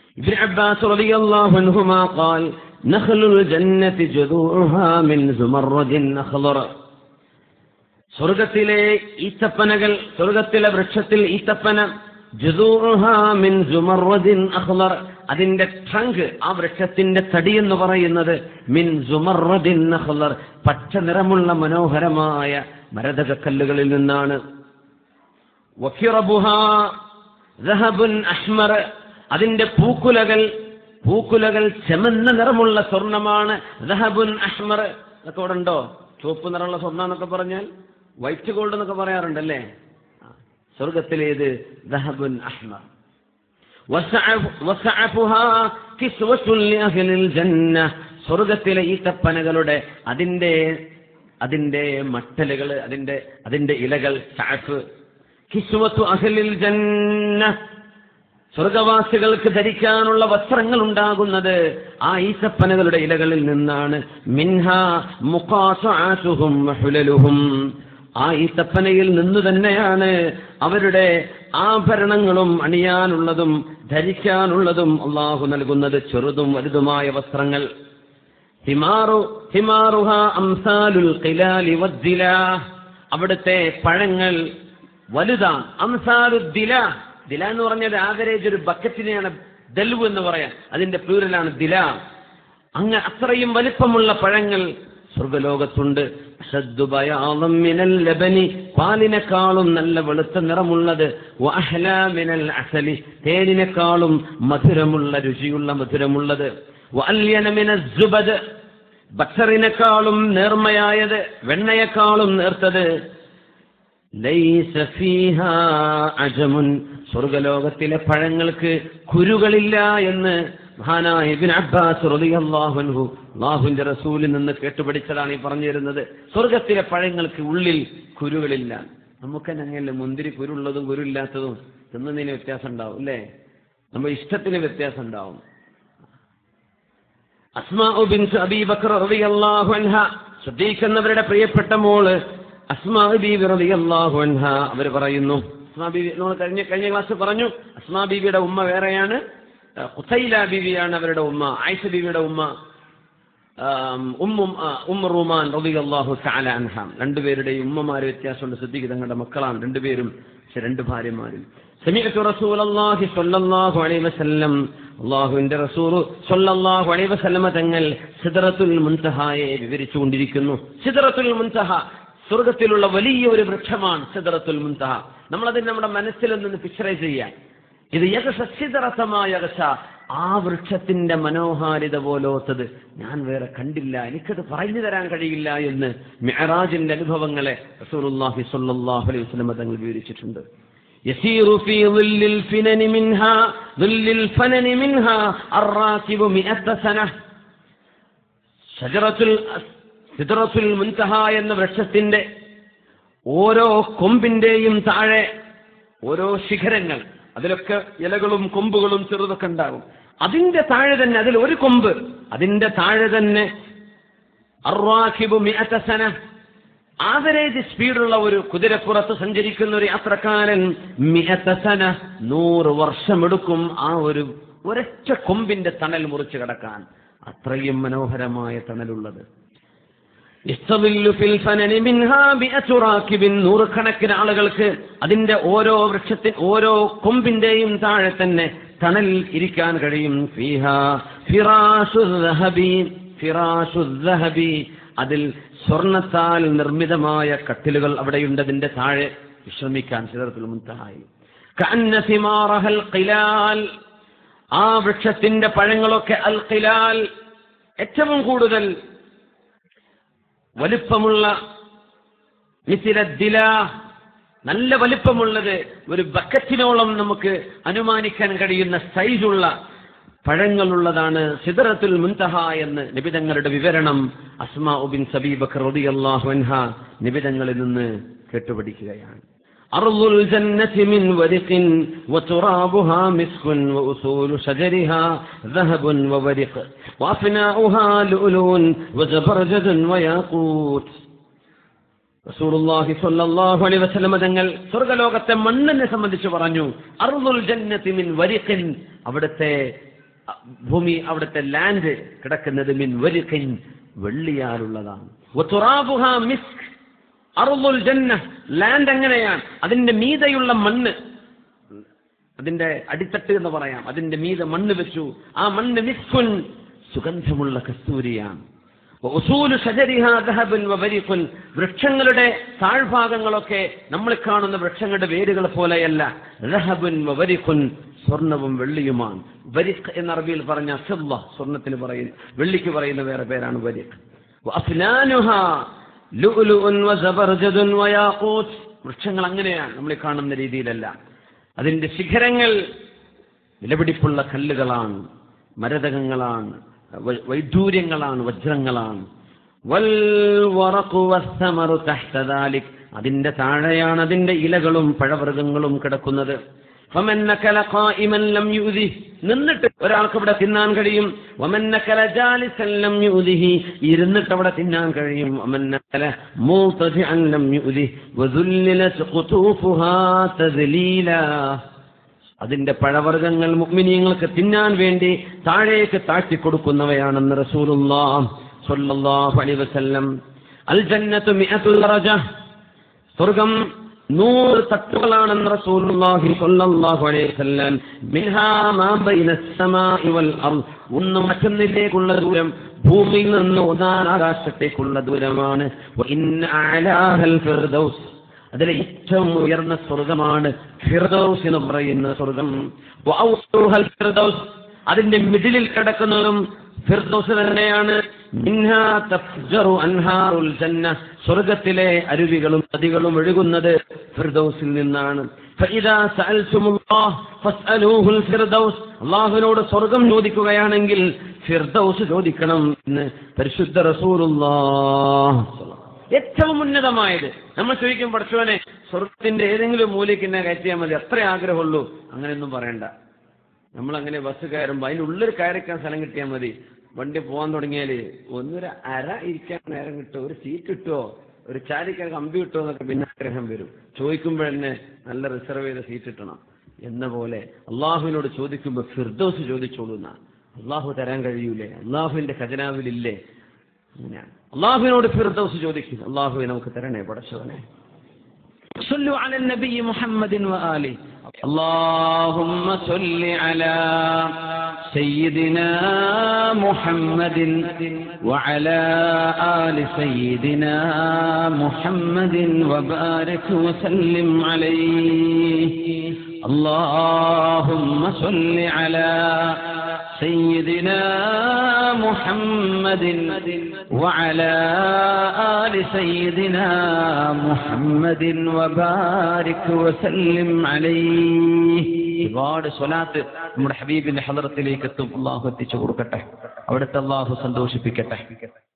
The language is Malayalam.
ابن عباس رضي الله عنهما قال نخل الجنة جذوعها من زمرد أخضر സ്വർഗത്തിലെ ഈത്തപ്പനകൾ സ്വർഗത്തിലെ വൃക്ഷത്തിൽ ഈത്തപ്പന ജുദൂറുഹാ മിൻ സുമർവദിൻ അഖ്ളർ അതിന്റെ ട്രങ്ക് ആ വൃക്ഷത്തിന്റെ തടി എന്ന് പറയുന്നത് മിൻ സുമർവദിൻ അഖ്ളർ പച്ച നിറമുള്ള മനോഹരമായ മരതകക്കല്ലുകളിൽ നിന്നാണ് വഖിറബുഹാ ദഹബുൻ അഹ്മർ അതിന്റെ പൂക്കുലകൾ പൂക്കുലകൾ ചെമന്ന നിറമുള്ള സ്വർണമാണ് ദഹബുൻ അഹ്മർ അതൊക്കെ ഇവിടെ ഉണ്ടോ ചുവപ്പ് നിറമുള്ള സ്വർണ്ണം എന്നൊക്കെ പറഞ്ഞാൽ വൈറ്റ് ഗോൾഡ് എന്നൊക്കെ പറയാറുണ്ടല്ലേ ആ, സ്വർഗത്തിലേത് ദഹബുൻ അഹ്മർ വസഅഫ്- വസഅഫുഹാ കിസ്വത്തുൻ ലിഅഹ്ലിൽ ജന്ന സ്വർഗത്തിലെ ഈ തപ്പനകളുടെ അതിന്റെ അതിന്റെ മട്ടലുകൾ അതിന്റെ അതിന്റെ ഇലകൾ സഅഫ് കിസ്വത്തു അഹ്ലിൽ ജന്ന സ്വർഗവാസികൾക്ക് ധരിക്കാനുള്ള വസ്ത്രങ്ങൾ ഉണ്ടാകുന്നത് ആ ഈസപ്പനകളുടെ ഇലകളിൽ നിന്നാണ് മിൻഹ മുഖാസുഹും ഹുലലുഹും ആ ഈത്തപ്പനയിൽ നിന്ന് തന്നെയാണ് അവരുടെ ആഭരണങ്ങളും അണിയാനുള്ളതും ധരിക്കാനുള്ളതും അള്ളാഹു നൽകുന്നത് ചെറുതും വലുതുമായ വസ്ത്രങ്ങൾ ഹിമാറു ഹിമാറുഹ അംസാലുൽ ഖിലാലി വദ്ദില അവിടുത്തെ പഴങ്ങൾ വലുതാണ് അംസാലു ദില ദില എന്ന് പറഞ്ഞാൽ ആവറേജ് ഒരു ബക്കറ്റിനെയാണ് ദൽവ് എന്ന് പറയാൻ അതിന്റെ പ്ലൂരലാണ് ദില അങ്ങ് അത്രയും വലിപ്പമുള്ള പഴങ്ങൾ സ്വർഗലോകത്തുണ്ട് അശദ്ദു ബയാളം മിനൽ ലബനി പാലിനേക്കാളും നല്ല വെളുത്ത നിറമുള്ളത് വഅഹ്ലാ മിനൽ അസലി തേനിനേക്കാളും മധുരമുള്ള രുചിയുള്ള മധുരമുള്ളത് വഅല്യന മിനൽ സുബദ് ബട്ടറിനേക്കാളും നേർമയായത് വെണ്ണയെക്കാളും നേർത്തത് ലൈസ ഫീഹാ അജമുൻ സ്വർഗലോകത്തിലെ പഴങ്ങൾക്ക് കുരുകളില്ല എന്ന് മഹാനായ ഇബ്നു അബ്ബാസ് റളിയല്ലാഹു അൻഹു അല്ലാഹുവിന്റെ റസൂലിൽ നിന്ന് കേട്ടുപഠിച്ചതാണ് ഈ പറഞ്ഞു തരുന്നത് സ്വർഗത്തിലെ പഴങ്ങൾക്ക് ഉള്ളിൽ കുരുകളില്ല നമുക്ക് അങ്ങനെയല്ല മുന്തിരി കുരുള്ളതും കുരുയില്ലാത്തതും തിന്നുന്നതിന് വ്യത്യാസം ഉണ്ടാവും അല്ലേ നമ്മുടെ ഇഷ്ടത്തിന് വ്യത്യാസം ഉണ്ടാവും അസ്മാഉ ബിൻത് അബീ ബക്കർ റളിയല്ലാഹു അൻഹ സിദ്ദീഖ് എന്നവരുടെ പ്രിയപ്പെട്ട മോള് അസ്മാ ബീബി റളിയല്ലാഹു അൻഹ അവർ പറയുന്നു അസ്മാ ബീബി നമ്മൾ കഴിഞ്ഞ കഴിഞ്ഞ ക്ലാസ് പറഞ്ഞു അസ്മാ ബീബിയുടെ ഉമ്മ വേറെയാണ് അഹ് ഖുസൈല ബീവിയാണ് അവരുടെ ഉമ്മ ആയിഷ ബീവിയുടെ ഉമ്മ ആം, ഉമ്മും ആ, ഉമ്മ റൂമാൻ റളിയല്ലാഹു തആല അൻഹ രണ്ടുപേരുടെയും ഉമ്മമാര് വ്യത്യാസമുണ്ട് സിദ്ദീഖ് തങ്ങളുടെ മക്കളാണ് രണ്ടുപേരും പക്ഷെ രണ്ട് ഭാര്യമാരും സമിഅത്തു റസൂലല്ലാഹി സ്വല്ലല്ലാഹു അലൈഹി വസല്ലം അല്ലാഹുവിന്റെ റസൂൽ സ്വല്ലല്ലാഹു അലൈഹി വസല്ലമ തങ്ങൾ സിദ്റത്തുൽ മുൻതഹയെ വിവരിച്ചുകൊണ്ടിരിക്കുന്നു സിദ്റത്തുൽ മുൻതഹ സ്വർഗത്തിലുള്ള വലിയ ഒരു വൃക്ഷമാണ് സിദ്റത്തുൽ മുൻതഹ നമ്മൾ അതിന് നമ്മുടെ മനസ്സിൽ നിന്ന് പിക്ചറൈസ് ചെയ്യാൻ ഇത് യകശ സിദ്റത്തമായ യകശ ആ വൃക്ഷത്തിന്റെ മനോഹാരിത പോലോത്തത് ഞാൻ വേറെ കണ്ടില്ല എനിക്കത് പറഞ്ഞു തരാൻ കഴിയില്ല എന്ന് മിഅറാജിന്റെ അനുഭവങ്ങളെ റസൂലുള്ളാഹി സ്വല്ലല്ലാഹു അലൈഹി വസല്ലം തങ്ങൾ വിവരിച്ചിട്ടുണ്ട് يسير في ظل الفنن منها ظل الفنن منها الراكب مئة سنة ഷജറത്തുൽ സിദ്റത്തുൽ മുൻതഹ എന്ന വൃക്ഷത്തിന്റെ ഓരോ കൊമ്പിന്റെയും താഴെ ഓരോ ശിഖരങ്ങൾ അതിലൊക്കെ ഇലകളും കൊമ്പുകളും ചെറുതൊക്കെ ഉണ്ടാകും അതിന്റെ താഴെ തന്നെ അതിൽ ഒരു കൊമ്പ് അതിന്റെ താഴെ തന്നെ അർവാഖിബു മിഅത സന ആവറേജ് സ്പീഡുള്ള ഒരു കുതിരപ്പുറത്ത് സഞ്ചരിക്കുന്ന ഒരു യാത്രക്കാരൻ മിഅത സന നൂറ് വർഷമെടുക്കും ആ ഒരു ഒരൊറ്റ കൊമ്പിന്റെ തണൽ മുറിച്ച് കടക്കാൻ അത്രയും മനോഹരമായ തണലുള്ളത് ഇസ്തവില്ലു ഫിൽ ഫനനി മിൻഹാ ബിഅതു റാകിബിൻ നൂറുകണക്കിന് ആളുകൾക്ക് അതിന്റെ ഓരോ വൃക്ഷത്തിൽ ഓരോ കൊമ്പിന്റെയും താഴെ തന്നെ തണൽ ഇരിക്കാൻ കഴിയും ഫീഹാ ഫിറാഷു ദഹബി ഫിറാഷു ദഹബി അതിൽ സ്വർണത്താൽ നിർമ്മിതമായ കട്ടിലുകൾ അവിടെയുണ്ട് അതിന്റെ താഴെ വിശ്രമിക്കാൻ ചിലർത്തിൽ മുൻതഹായി കഅന്ന സിമാറഹൽ ഖിലാൽ ആ വൃക്ഷത്തിന്റെ പഴങ്ങളൊക്കെ അൽ ഖിലാൽ ഏറ്റവും കൂടുതൽ വലിപ്പമുള്ള മിസിലദ്ദില നല്ല വലിപ്പമുള്ളത് ഒരു ബക്കറ്റിനോളം നമുക്ക് അനുമാനിക്കാൻ കഴിയുന്ന സൈസുള്ള പഴങ്ങളുള്ളതാണ് സിദറത്തുൽ മുൻതഹ എന്ന് നിബിതങ്ങളുടെ വിവരണം അസ്മാ ഉബിൻ സബീബക്കർ റളിയല്ലാഹു അൻഹ നിബിതങ്ങളിൽ നിന്ന് കേട്ടുപഠിക്കുകയാണ് أرض الجنة من ورق وترابها مسك وأصول شجرها ذهب وورق وأفناؤها لؤلؤ وزبرجد وياقوت റസൂലുള്ളാഹി സ്വല്ലല്ലാഹു അലൈഹി വസല്ലമ തങ്ങൾ സ്വർഗ്ഗലോകത്തെ മണ്ണിനെ സംബന്ധിച്ച് പറഞ്ഞു അർദുൽ ജന്നത്തി മിൻ വരിഖിൻ അവിടുത്തെ ഭൂമി അവിടുത്തെ ലാൻഡ് കിടക്കുന്നത് മിൻ വരിഖിൻ വെള്ളിയാലുള്ളതാണ് വതുറാബുഹ മിസ്ക് അറുൽ ജന്ന ലാൻഡ് എങ്ങനെയാണ് അതിന്റെ മീതയുള്ള മണ്ണ് അതിന്റെ അടിത്തട്ട് എന്ന് പറയാം അതിന്റെ മീതെ മണ്ണ് വെച്ചു ആ മണ്ണ് മിസ്കുൻ സുഗന്ധമുള്ള കസ്തൂരിയാണ് ഉസൂലു ഷജരിഹാ ദഹബുൻ വബരിഖുൻ വൃക്ഷങ്ങളുടെ താഴ്ഭാഗങ്ങളൊക്കെ നമ്മൾ കാണുന്ന വൃക്ഷങ്ങളുടെ വേരുകൾ പോലെയല്ല ദഹബുൻ വബരിഖുൻ സ്വർണവും വെള്ളിയുമാണ് വരിഖ് എന്ന അറബിയിൽ പറഞ്ഞ ഫിദ്ദ സ്വർണത്തിന് പറയുന്ന വെള്ളിക്ക് പറയുന്ന വേറെ പേരാണ് വരിഖ് വഅഫ്നാനുഹാ ലുഅ്ലുഉൻ വസബർജദുൻ വയാഖൂത്ത് വൃക്ഷങ്ങൾ അങ്ങനെയാണ് നമ്മൾ ഈ കാണുന്ന രീതിയിലല്ല അതിന്റെ ശിഖരങ്ങൾ വിലപിടിപ്പുള്ള കല്ലുകളാണ് മരതകങ്ങളാണ് വൈ- വൈഡൂര്യങ്ങളാണ് വജ്രങ്ങളാണ് വൽ വറഖു വസ്സമറു തഹ്ത ദാലിക്. അതിന്റെ താഴെയാണ് അതിന്റെ ഇലകളും പഴവർഗ്ഗങ്ങളും കിടക്കുന്നത് ഫമൻ നകല ഖായിമൻ ലം യുദിഹ്. നിന്നിട്ട് ഒരാൾക്ക് ഇവിടെ തിന്നാൻ കഴിയും വമൻ നകല ജാലിസൻ ലം യുദിഹി. ഇരുന്നിട്ട് അവിടെ തിന്നാൻ കഴിയും വമൻ നകല മൂതജിഅൻ ലം യുദിഹ്. വദുല്ലിലത് ഖുതൂഫുഹാ തദ്ലീലാ അതിന്റെ പഴവർഗ്ഗങ്ങൾ മുഅ്മിനീങ്ങൾക്ക് തിന്നാൻ വേണ്ടി താഴേക്ക് താഴ്ത്തി കൊടുക്കുന്നവയാണെന്ന് റസൂലുള്ളാഹ് സ്വല്ലല്ലാഹു അലൈഹി വസല്ലം അൽ ജന്നത്തു മിഅത്തു ദറജ സ്വർഗം നൂറ് തട്ടുകളാണെന്ന് റസൂലുള്ളാഹി സ്വല്ലല്ലാഹു അലൈഹി വസല്ലം മിൻഹാ മാ ബൈന السماء والارض ഒന്ന് മറ്റൊന്നിലേക്കുള്ള ദൂരം ഭൂമിയിൽ നിന്ന് ഒന്നാം ആകാശത്തേക്കുള്ള ദൂരമാണ് വഇന്ന അഅലാഹൽ ഫിർദൗസ് അതിലെ ഏറ്റവും ഉയർന്ന സ്വർഗമാണ് ഫിർദൗസ് എന്ന് പറയുന്ന സ്വർഗം വഔസുഹൽ ഫിർദൗസ് അതിന്റെ മിഡിലിൽ കിടക്കുന്നതും ഫിർദൗസ് തന്നെയാണ് മിൻഹാ തഫ്ജറു അൻഹാറുൽ ജന്ന സ്വർഗത്തിലെ അരുവികളും നദികളും ഒഴുകുന്നത് ഫിർദൗസിൽ നിന്നാണ് فإذا سألتم الله فاسألوه الفردوس അള്ളാഹുവിനോട് സ്വർഗം ചോദിക്കുകയാണെങ്കിൽ ഫിർദൗസ് ചോദിക്കണം എന്ന് പരിശുദ്ധ റസൂലുള്ളാഹ് ഏറ്റവും ഉന്നതമായത് നമ്മൾ ചോദിക്കും പഠിച്ചവനെ സ്വർഗത്തിന്റെ ഏതെങ്കിലും മൂലയ്ക്ക് എന്നെ കയറ്റിയാൽ മതി അത്ര ആഗ്രഹമുള്ളൂ അങ്ങനെയൊന്നും പറയണ്ട നമ്മൾ അങ്ങനെ ബസ് കയറുമ്പോൾ അതിനുള്ളിൽ കയറിക്കാൻ സ്ഥലം കിട്ടിയാൽ മതി വണ്ടി പോകാൻ തുടങ്ങിയാൽ ഒന്നൊരു അര ഇരിക്കാൻ നേരം കിട്ടുമോ ഒരു സീറ്റ് കിട്ടുമോ ഒരു ചാരിക്കാൻ കമ്പി കിട്ടുമോ എന്നൊക്കെ പിന്നെ ആഗ്രഹം വരും ചോദിക്കുമ്പോഴന്നെ നല്ല റിസർവ് ചെയ്ത സീറ്റ് കിട്ടണം എന്ന പോലെ അള്ളാഹുവിനോട് ചോദിക്കുമ്പോൾ ഫിർദോസ് ചോദിച്ചോളൂ എന്നാ അള്ളാഹു തരാൻ കഴിയൂലേ അള്ളാഹുവിന്റെ ഖജനാവിലില്ലേ അങ്ങനെയാണ് അള്ളാഹുവിനോട് ഫിർദൗസ് ചോദിക്കും അള്ളാഹുവെ നമുക്ക് തരണേ പടച്ചവനെ صلوا على النبي محمد وآله اللهم صل على سيدنا محمد وعلى آل سيدنا محمد وبارك وسلم عليه اللهم صل على سيدنا محمد وعلى آل سيدنا محمد وبارك وسلم عليه ഒരുപാട് സ്വലാത്ത് നമ്മുടെ ഹബീബിന്റെ ഹലറത്തിലേക്ക് എത്തും അള്ളാഹു എത്തിച്ചു കൊടുക്കട്ടെ അവിടുത്തെ അള്ളാഹു സന്തോഷിപ്പിക്കട്ടെ